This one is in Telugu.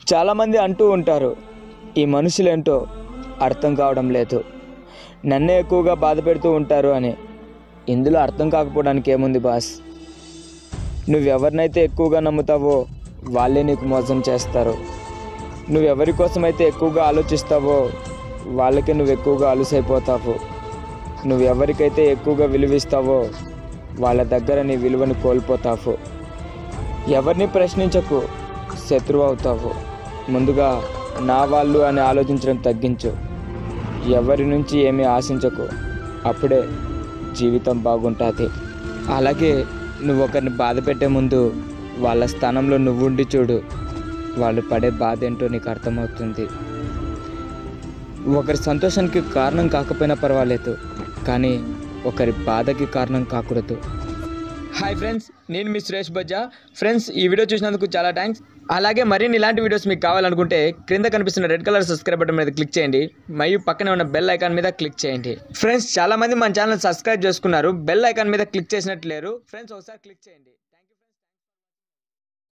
చాలామంది అంటూ ఉంటారు ఈ మనుషులేంటో అర్థం కావడం లేదు నన్నే ఎక్కువగా బాధ పెడుతూ ఉంటారు అని ఇందులో అర్థం కాకపోవడానికి ఏముంది బాస్ నువ్వెవరినైతే ఎక్కువగా నమ్ముతావో వాళ్ళే నీకు మోసం చేస్తారు నువ్వెవరి కోసమైతే ఎక్కువగా ఆలోచిస్తావో వాళ్ళకే నువ్వు ఎక్కువగా అలుసైపోతావు నువ్వెవరికైతే ఎక్కువగా విలువిస్తావో వాళ్ళ దగ్గర నీ విలువను కోల్పోతావు ఎవరిని ప్రశ్నించకు శత్రువు అవుతావు ముందుగా నా వాళ్ళు అని ఆలోచించడం తగ్గించు ఎవరి నుంచి ఏమీ ఆశించకు అప్పుడే జీవితం బాగుంటుంది అలాగే నువ్వు ఒకరిని బాధ పెట్టే ముందు వాళ్ళ స్థానంలో నువ్వు ఉండి చూడు వాళ్ళు పడే బాధ ఏంటో నీకు అర్థమవుతుంది ఒకరి సంతోషానికి కారణం కాకపోయినా పర్వాలేదు కానీ ఒకరి బాధకి కారణం కాకూడదు హాయ్ ఫ్రెండ్స్ నేను మీ సురేష్ బజ్జా ఫ్రెండ్స్ ఈ వీడియో చూసినందుకు చాలా థ్యాంక్స్ అలాగే మరిన్ని ఇలాంటి వీడియోస్ మీకు కావాలనుకుంటే క్రింద కనిపిస్తున్న రెడ్ కలర్ సబ్స్క్రైబ్ బటన్ మీద క్లిక్ చేయండి మరియు పక్కనే ఉన్న బెల్ ఐకాన్ మీద క్లిక్ చేయండి ఫ్రెండ్స్ చాలా మంది మన ఛానల్ సబ్స్క్రైబ్ చేసుకున్నారు బెల్ ఐకాన్ మీద క్లిక్ చేసినట్టు లేరు ఫ్రెండ్స్ ఒకసారి క్లిక్ చేయండి